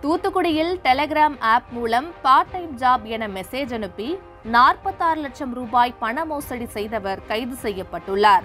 தூத்துக்குடியில் Telegram app மூலம் part time job என மெசேஜ் அனுப்பி நாற்பத்தாறு லட்சம் ரூபாய் பண மோசடி செய்தவர் கைது செய்யப்பட்டுள்ளார்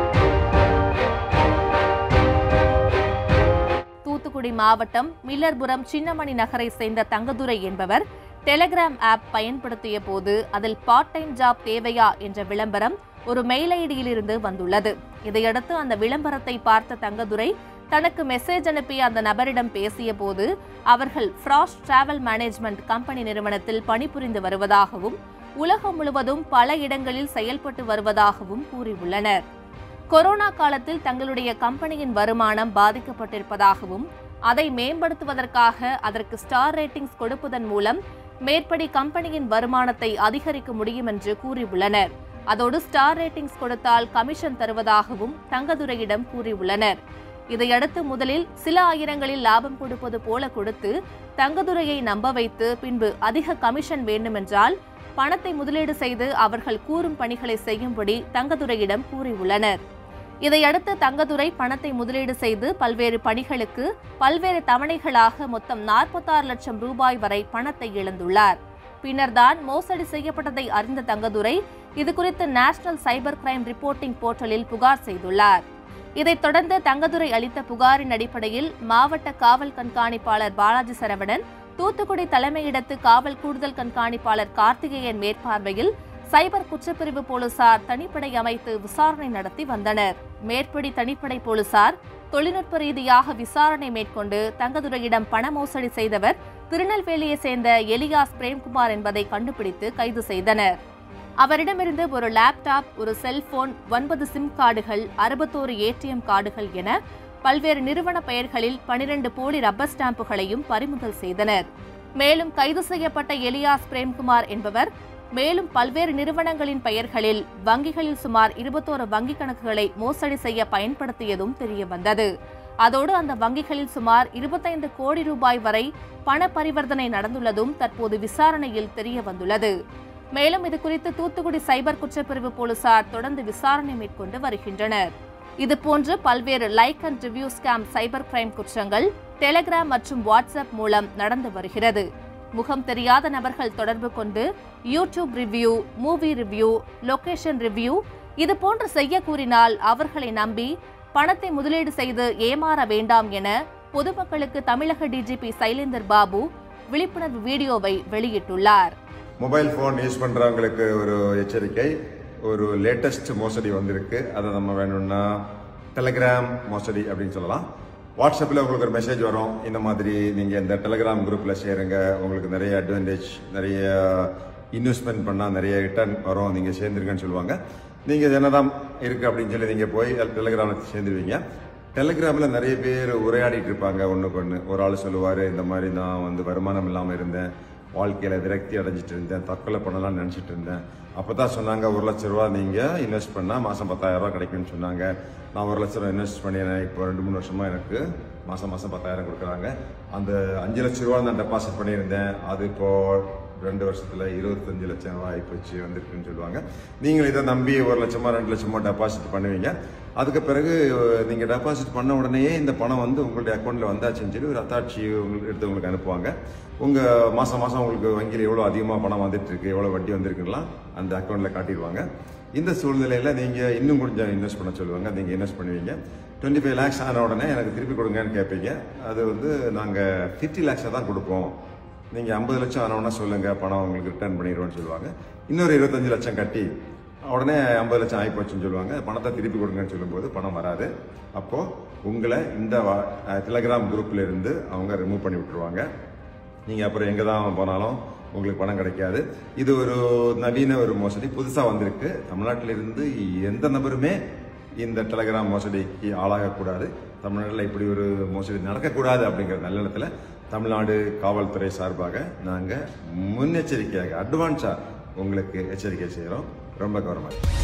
தூத்துக்குடி மாவட்டம் மில்லர்புரம் சின்னமணி நகரை சேர்ந்த தங்கதுரை என்பவர் டெலகிராம் ஆப் பயன்படுத்திய போது அதில் பார்ட் டைம் ஜாப் தேவையா என்ற விளம்பரம் ஒரு மெயில் ஐடியிலிருந்து வந்துள்ளது இதையடுத்து அந்த விளம்பரத்தை பார்த்த தங்கதுரை தனக்கு மெசேஜ் அனுப்பிய அந்த நபரிடம் பேசிய போது அவர்கள் ஃப்ராஸ்ட் டிராவல் மேனேஜ்மெண்ட் கம்பெனி நிறுவனத்தில் பணிபுரிந்து வருவதாகவும் உலகம் முழுவதும் பல இடங்களில் செயல்பட்டு வருவதாகவும் கூறியுள்ளனர் கொரோனா காலத்தில் தங்களுடைய கம்பெனியின் வருமானம் பாதிக்கப்பட்டிருப்பதாகவும் அதை மேம்படுத்துவதற்காக அதற்கு ஸ்டார் ரேட்டிங்ஸ் கொடுப்பதன் மூலம் மேற்படி கம்பெனியின் வருமானத்தை அதிகரிக்க முடியும் என்று கூறியுள்ளனர் அதோடு ஸ்டார் ரேட்டிங்ஸ் கொடுத்தால் கமிஷன் தருவதாகவும் தங்கதுரையிடம் கூறியுள்ளனர் இதையடுத்து முதலில் சில ஆயிரங்களில் லாபம் கொடுப்பது போல கொடுத்து தங்கதுரையை நம்ப வைத்து பின்பு அதிக கமிஷன் வேண்டுமென்றால் பணத்தை முதலீடு செய்து அவர்கள் கூறும் பணிகளை செய்யும்படி தங்கதுரையிடம் கூறியுள்ளனர் இதையடுத்து தங்கதுரை பணத்தை முதலீடு செய்து பல்வேறு பணிகளுக்கு பல்வேறு தவணைகளாக மொத்தம் நாற்பத்தாறு லட்சம் ரூபாய் வரை பணத்தை இழந்துள்ளார் பின்னர்தான் மோசடி செய்யப்பட்டதை அறிந்த தங்கதுரை இதுகுறித்து நேஷனல் சைபர் கிரைம் ரிப்போர்ட்டிங் போர்ட்டலில் புகார் செய்துள்ளார் இதைத் தொடர்ந்து தங்கதுரை அளித்த புகாரின் அடிப்படையில் மாவட்ட காவல் கண்காணிப்பாளர் பாலாஜி சரவணன் தூத்துக்குடி தலைமையிடத்து காவல் கூடுதல் கண்காணிப்பாளர் கார்த்திகேயன் மேற்பார்வையில் சைபர் குற்றப்பிரிவு போலீசார் தனிப்படை அமைத்து விசாரணை நடத்தி வந்தனர் மேற்படி தனிப்படை போலீசார் தொழில்நுட்ப ரீதியாக விசாரணை மேற்கொண்டு தங்கதுரையிடம் பண மோசடி செய்தவர் திருநெல்வேலியை சேர்ந்த எலியாஸ் பிரேம்குமார் என்பதை கண்டுபிடித்து கைது செய்தனர் அவரிடமிருந்து ஒரு லேப்டாப் ஒரு செல்போன் ஒன்பது சிம் கார்டுகள் அறுபத்தோரு ஏடிஎம் கார்டுகள் என பல்வேறு நிறுவன பெயர்களில் பனிரெண்டு போலி ரப்பர் ஸ்டாம்புகளையும் பறிமுதல் செய்தனர் மேலும் கைது செய்யப்பட்ட எலியாஸ் பிரேம்குமார் என்பவர் மேலும் பல்வேறு நிறுவனங்களின் பெயர்களில் வங்கிகளில் சுமார் இருபத்தோரு வங்கிக் கணக்குகளை மோசடி செய்ய பயன்படுத்தியதும் தெரியவந்தது அதோடு அந்த வங்கிகளில் சுமார் இருபத்தைந்து கோடி ரூபாய் வரை பண பரிவர்த்தனை நடந்துள்ளதும் தற்போது விசாரணையில் தெரிய வந்துள்ளது மேலும் இதுகுறித்து தூத்துக்குடி சைபர் குற்றப்பிரிவு போலீசார் தொடர்ந்து விசாரணை மேற்கொண்டு வருகின்றனர் இதுபோன்று பல்வேறு like and review scam cyber crime குற்றங்கள் டெலிகிராம் மற்றும் வாட்ஸ்அப் மூலம் நடந்து வருகிறது முகம் தெரியாத நபர்கள் தொடர்பு கொண்டு YouTube review movie review location review இது போன்று செய்ய கூறினால் அவர்களை நம்பி பணத்தை முதலீடு செய்து ஏமாற வேண்டாம் என பொதுமக்களுக்கு தமிழக டிஜிபி சைலேந்தர் பாபு விழிப்புணர்வு வீடியோவை வெளியிட்டுள்ளார் மொபைல் ஃபோன் யூஸ் பண்ணுறவங்களுக்கு ஒரு எச்சரிக்கை ஒரு லேட்டஸ்ட் மோசடி வந்திருக்கு அதை நம்ம வேணும்னா டெலிகிராம் மோசடி அப்படின்னு சொல்லலாம் வாட்ஸ்அப்பில் உங்களுக்கு ஒரு மெசேஜ் வரும் இந்த மாதிரி நீங்கள் இந்த டெலிகிராம் குரூப்பில் சேருங்க உங்களுக்கு நிறைய அட்வான்டேஜ் நிறைய இன்வெஸ்ட்மெண்ட் பண்ணால் நிறைய ரிட்டர்ன் வரும் நீங்கள் சேர்ந்துருங்கன்னு சொல்லுவாங்க நீங்கள் என்னதான் இருக்குது அப்படின்னு சொல்லி நீங்கள் போய் டெலிகிராமில் சேர்ந்துருவீங்க டெலிகிராமில் நிறைய பேர் உரையாடிட்டு இருப்பாங்க ஒன்றுக்கு ஒன்று ஒரு ஆள் சொல்லுவார் இந்த மாதிரி நான் வந்து வருமானம் இல்லாமல் இருந்தேன் வாழ்க்கையில் விரக்தி அடைஞ்சிட்டு இருந்தேன் தற்கொலை பண்ணலாம்னு நினச்சிட்டு இருந்தேன் அப்போ தான் சொன்னாங்க ஒரு லட்ச ரூபா நீங்கள் இன்வெஸ்ட் பண்ணால் மாதம் பத்தாயிரம் ரூபா கிடைக்கும்னு சொன்னாங்க நான் ஒரு லட்ச ரூபா இன்வெஸ்ட் பண்ணினேன் இப்போ ரெண்டு மூணு வருஷமாக எனக்கு மாதம் மாதம் பத்தாயிரம் கொடுக்குறாங்க அந்த அஞ்சு லட்ச ரூபா நான் டெபாசிட் பண்ணியிருந்தேன் அது இப்போ ரெண்டு வருஷத்தில் இருபத்தஞ்சு லட்சம் ரூபாய் ஆகிப்போச்சு வந்திருக்குன்னு சொல்லுவாங்க நீங்கள் இதை நம்பி ஒரு லட்சமா ரெண்டு லட்சமா டெபாசிட் பண்ணுவீங்க அதுக்கு பிறகு நீங்கள் டெபாசிட் பண்ண உடனேயே இந்த பணம் வந்து உங்களுடைய அக்கௌண்ட்டில் வந்தாச்சுன்னு சொல்லி ஒரு அத்தாட்சி உங்களுக்கு எடுத்து உங்களுக்கு அனுப்புவாங்க உங்கள் மாதம் மாதம் உங்களுக்கு வங்கியில் எவ்வளோ அதிகமாக பணம் வந்துட்டு இருக்கு எவ்வளோ வட்டி வந்திருக்குலாம் அந்த அக்கௌண்ட்டில் காட்டிடுவாங்க இந்த சூழ்நிலையில் நீங்கள் இன்னும் கொஞ்சம் இன்வெஸ்ட் பண்ண சொல்லுவாங்க நீங்கள் இன்வெஸ்ட் பண்ணுவீங்க டுவெண்ட்டி ஃபைவ் லேக்ஸ் ஆன உடனே எனக்கு திருப்பி கொடுங்கன்னு கேட்பீங்க அது வந்து நாங்கள் ஃபிஃப்டி லேக்ஸை தான் கொடுப்போம் நீங்கள் ஐம்பது லட்சம் ஆனவொன்னா சொல்லுங்கள் பணம் உங்களுக்கு ரிட்டர்ன் பண்ணிடுவோம்னு சொல்லுவாங்க இன்னொரு இருபத்தஞ்சு லட்சம் கட்டி உடனே ஐம்பது லட்சம் ஆகிப்போச்சுன்னு சொல்லுவாங்க பணத்தை திருப்பி கொடுங்கன்னு சொல்லும்போது பணம் வராது அப்போது உங்களை இந்த டெலகிராம் குரூப்பில் இருந்து அவங்க ரிமூவ் பண்ணி விட்டுருவாங்க நீங்கள் அப்புறம் எங்கே தான் போனாலும் உங்களுக்கு பணம் கிடைக்காது இது ஒரு நவீன ஒரு மோசடி புதுசாக வந்திருக்கு தமிழ்நாட்டில் இருந்து எந்த நபருமே இந்த டெலகிராம் மோசடிக்கு ஆளாகக்கூடாது தமிழ்நாட்டில் இப்படி ஒரு மோசடி நடக்கக்கூடாது அப்படிங்கிற நல்லெண்ணத்தில் தமிழ்நாடு காவல்துறை சார்பாக நாங்கள் முன்னெச்சரிக்கையாக அட்வான்ஸாக உங்களுக்கு எச்சரிக்கை செய்கிறோம் ரொம்ப கவனமாக